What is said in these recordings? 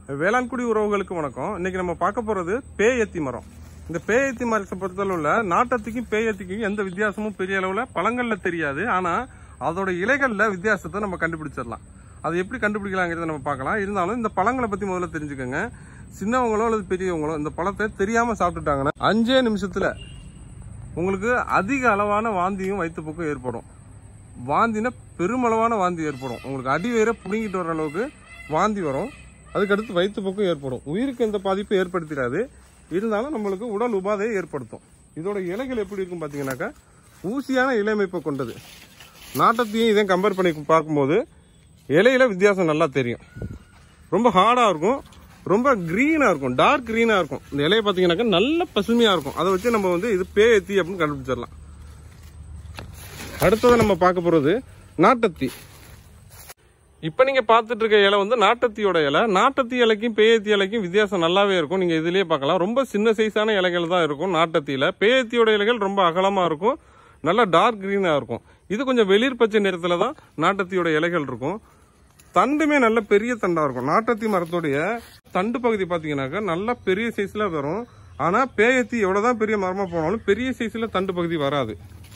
வேளாண்குடி உறவுகளுக்கு வணக்கம் இன்னைக்கு நம்ம பார்க்க போறது பேயத்தி மரம் இந்த பேயத்தி மரத்தை பொறுத்தளவுல நாட்டத்துக்கும் பேயத்திக்கும் எந்த வித்தியாசமும் பெரிய அளவுல பழங்கள்ல தெரியாது ஆனா அதோட இலைகள்ல வித்தியாசத்தை நம்ம கண்டுபிடிச்சிடலாம் அது எப்படி கண்டுபிடிக்கலாங்கிறத நம்ம பார்க்கலாம் இருந்தாலும் இந்த பழங்களை பத்தி முதல்ல தெரிஞ்சுக்கோங்க சின்னவங்களோ அல்லது பெரியவங்களோ இந்த பழத்தை தெரியாம சாப்பிட்டுட்டாங்கன்னா அஞ்சே நிமிஷத்துல உங்களுக்கு அதிக அளவான வாந்தியும் வயிற்றுப்போக்கும் ஏற்படும் வாந்தினா பெருமளவான வாந்தி ஏற்படும் உங்களுக்கு அடி வயிறை பிடுங்கிட்டு வர அளவுக்கு வாந்தி வரும் அதுக்கடுத்து வயிற்றுப்போக்கும் ஏற்படும் உயிருக்கு எந்த பாதிப்பும் ஏற்படுத்திடாது இருந்தாலும் நம்மளுக்கு உடல் உபாதையை ஏற்படுத்தும் இதோட இலைகள் எப்படி இருக்கும் பார்த்தீங்கன்னாக்கா ஊசியான இலையமைப்பை கொண்டது நாட்டத்தையும் இதையும் கம்பேர் பண்ணி பார்க்கும்போது இலையில வித்தியாசம் நல்லா தெரியும் ரொம்ப ஹார்டாக இருக்கும் ரொம்ப க்ரீனாக இருக்கும் டார்க் க்ரீனாக இருக்கும் இந்த இலையை பார்த்தீங்கன்னாக்கா நல்ல பசுமையாக இருக்கும் அதை வச்சு நம்ம வந்து இது பேயத்தி அப்படின்னு கண்டுபிடிச்சிடலாம் அடுத்தது நம்ம பார்க்க போகிறது நாட்டத்தி இப்போ நீங்கள் பார்த்துட்டு இருக்க இலை வந்து நாட்டத்தியோட இலை நாட்டத்தி இலைக்கும் பேயத்தி இலைக்கும் வித்தியாசம் நல்லாவே இருக்கும் நீங்கள் இதுலேயே பார்க்கலாம் ரொம்ப சின்ன சைஸான இலைகள் தான் இருக்கும் நாட்டத்தியில் பேயத்தியோட இலைகள் ரொம்ப அகலமாக இருக்கும் நல்லா டார்க் க்ரீனாக இருக்கும் இது கொஞ்சம் வெளிர் பச்சை நிறத்தில் தான் நாட்டத்தியோட இலைகள் இருக்கும் தண்டுமே நல்ல பெரிய தண்டா இருக்கும் நாட்டத்தி மரத்துடைய தண்டு பகுதி பார்த்தீங்கன்னாக்கா நல்லா பெரிய சைஸில் வரும் ஆனால் பேயத்தி எவ்வளோதான் பெரிய மரமாக போனாலும் பெரிய சைஸில் தண்டு பகுதி வராது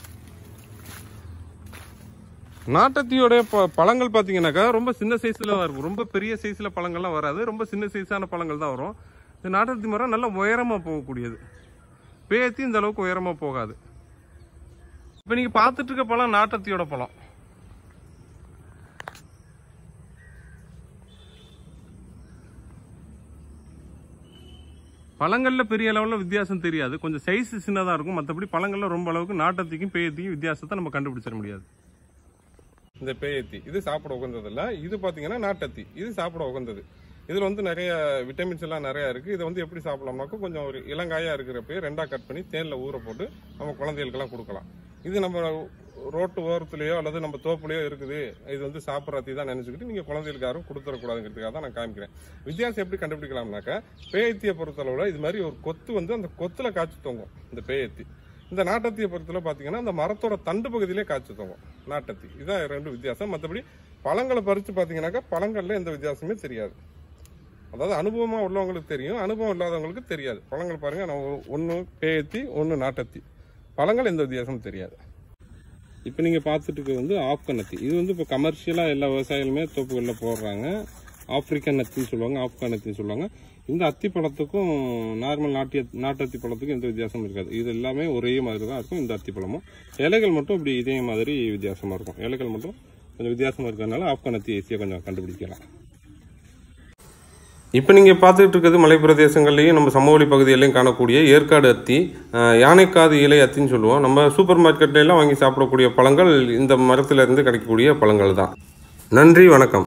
நாட்டத்தியோட ப- பழங்கள் பார்த்தீங்கன்னாக்கா ரொம்ப சின்ன சைஸில் தான் இருக்கும் ரொம்ப பெரிய சைஸில் பழங்கள்லாம் வராது ரொம்ப சின்ன சைஸான பழங்கள் தான் வரும் இந்த நாட்டத்தி மரம் நல்லா உயரமாக போகக்கூடியது பேத்தி இந்த அளவுக்கு உயரமாக போகாது இப்போ நீங்கள் பார்த்துட்டு இருக்க பழம் நாட்டத்தியோட பழம் பழங்கள்ல பெரிய அளவுல வித்தியாசம் தெரியாது கொஞ்சம் சைஸ் சின்னதா இருக்கும் மற்றபடி பழங்கள்ல ரொம்ப அளவுக்கு நாட்டத்திக்கும் பேயத்திக்கும் வித்தியாசத்தை நம்ம கண்டுபிடிச்சிட முடியாது இந்த பேயத்தி இது சாப்பிட உகந்தது இல்ல இது பாத்தீங்கன்னா நாட்டத்தி இது சாப்பிட உகந்தது இதுல வந்து நிறைய விட்டமின்ஸ் எல்லாம் நிறைய இருக்கு இதை வந்து எப்படி சாப்பிடலாம்னாக்கா கொஞ்சம் ஒரு இளங்காயா இருக்கிறப்ப ரெண்டா கட் பண்ணி தேன்ல ஊற போட்டு நம்ம குழந்தைகளுக்கெல்லாம் கொடுக்கலாம் இது நம்ம ரோட்டு ஓரத்துலயோ அல்லது நம்ம தோப்புலயோ இருக்குது இது வந்து சாப்பிட்றதை தான் நினைச்சுக்கிட்டு நீங்க குழந்தைகளுக்கு யாரும் கொடுத்துடக்கூடாதுங்கிறதுக்காக தான் நான் காமிக்கிறேன் வித்தியாசம் எப்படி கண்டுபிடிக்கலாம்னாக்கா பேயத்தியை பொறுத்தளவுல இது மாதிரி ஒரு கொத்து வந்து அந்த கொத்துல காய்ச்சி தொங்கும் இந்த பேயத்தி இந்த நாட்டத்தியை பொறுத்தளவு பார்த்தீங்கன்னா அந்த மரத்தோட தண்டு பகுதியிலே காய்ச்சி தொங்கும் நாட்டத்தி இதான் ரெண்டு வித்தியாசம் மற்றபடி பழங்களை பறித்து பார்த்தீங்கன்னாக்கா பழங்கள்ல எந்த வித்தியாசமே தெரியாது அதாவது அனுபவமாக உள்ளவங்களுக்கு தெரியும் அனுபவம் இல்லாதவங்களுக்கு தெரியாது பழங்கள் பாருங்க நான் ஒன்று பேயத்தி ஒன்று நாட்டத்தி பழங்கள் எந்த வித்தியாசமும் தெரியாது இப்போ நீங்கள் பார்த்துட்டு இருக்கிறது வந்து ஆப்கன் இது வந்து இப்போ கமர்ஷியலாக எல்லா விவசாயிகளுமே தோப்புகளில் போடுறாங்க ஆப்பிரிக்கன் நத்தின்னு சொல்லுவாங்க ஆப்கான் நத்தின்னு சொல்லுவாங்க இந்த அத்தி பழத்துக்கும் நார்மல் நாட்டிய நாட்டத்தி பழத்துக்கும் எந்த வித்தியாசமும் இருக்காது இது எல்லாமே ஒரே மாதிரி தான் இருக்கும் இந்த அத்தி பழமும் இலைகள் மட்டும் இப்படி இதே மாதிரி வித்தியாசமாக இருக்கும் இலைகள் மட்டும் கொஞ்சம் வித்தியாசமாக இருக்கிறதுனால ஆப்கான் அத்தி ஈஸியாக கொஞ்சம் கண்டுபிடிக்கலாம் இப்போ நீங்கள் பார்த்துட்டு இருக்கிறது மலைப்பிரதேசங்கள்லேயும் நம்ம சமவெளி பகுதியிலையும் காணக்கூடிய ஏற்காடு அத்தி அஹ், யானைக்காது இலை அத்தின்னு சொல்லுவோம் நம்ம சூப்பர் மார்க்கெட்ல எல்லாம் வாங்கி சாப்பிடக்கூடிய பழங்கள் இந்த மரத்துல இருந்து கிடைக்கக்கூடிய பழங்கள் தான் நன்றி வணக்கம்